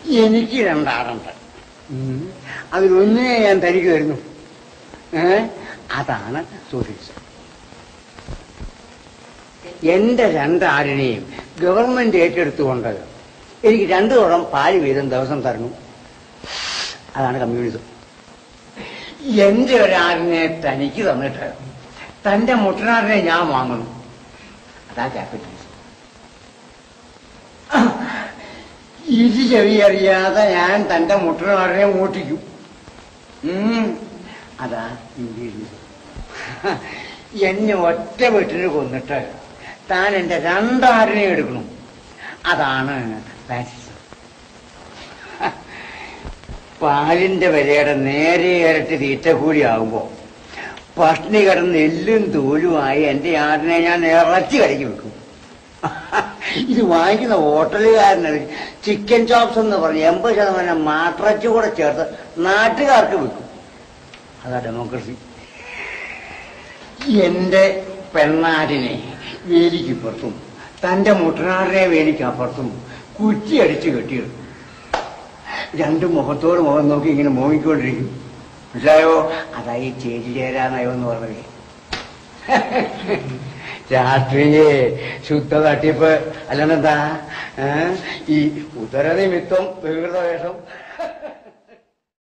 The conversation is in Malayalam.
എനിക്ക് രണ്ടാടുണ്ട് ഉം. അതിലൊന്നിനെ ഞാൻ തരികയായിരുന്നു ഏ അതാണ് സോഷ്യലിസം എന്റെ രണ്ടാടിനെയും ഗവൺമെന്റ് ഏറ്റെടുത്തുകൊണ്ട് എനിക്ക് രണ്ടു തുറം പാല് വീതം ദിവസം തരണം അതാണ് കമ്മ്യൂണിസം എന്റെ ഒരാടിനെ തനിക്ക് തന്നിട്ട് തന്റെ മുട്ടനാടിനെ ഞാൻ വാങ്ങണം അതാ ക്യാപിറ്റലിസം ഇത് ചെവി അറിയാതെ ഞാൻ തന്റെ മുട്ടനാടിനെ മൂട്ടിക്കും ഉം. അതാ ഇംപീരിയലിസം എന്നെ ഒറ്റ വീട്ടിന് കൊന്നിട്ട് താൻ എന്റെ രണ്ടാടിനെ എടുക്കണം അതാണ് ഫാസിസം പാലിന്റെ വിലയുടെ നേരെ ഇരട്ടി തീറ്റ കൂടി ആകുമ്പോ പട്ടിണി കിടന്ന് എല്ലും തോലുമായി എന്റെ ആടിനെ ഞാൻ ഇറച്ചി കടിക്ക് വെക്കും ഇത് വാങ്ങിക്കുന്ന ഹോട്ടലുകാരന് ചിക്കൻ ചോപ്സ് എന്ന് പറഞ്ഞ് എൺപത് ശതമാനം മാട്ടിറച്ചി കൂടെ ചേർത്ത് നാട്ടുകാർക്ക് വെക്കും അതാ ഡെമോക്രസി എന്റെ പെണ്ണാടിനെ വേലിക്കിപ്പുറത്തും തന്റെ മുട്ടനാടിനെ വേലിക്കപ്പുറത്തും കുറ്റിയടിച്ച് കെട്ടിയിടും രണ്ടും മുഖത്തോട് മുഖം നോക്കി ഇങ്ങനെ മോങ്ങിക്കൊണ്ടിരിക്കും മനസ്സിലായോ അതായി ചേരിചേരാ നയം എന്ന് പറഞ്ഞത് രാഷ്ട്രീയേ ശുദ്ധ തട്ടിപ്പ് അല്ലെന്നെന്താ ഏ? ഈ ഉത്തരനിമിത്തം വികൃത വേഷം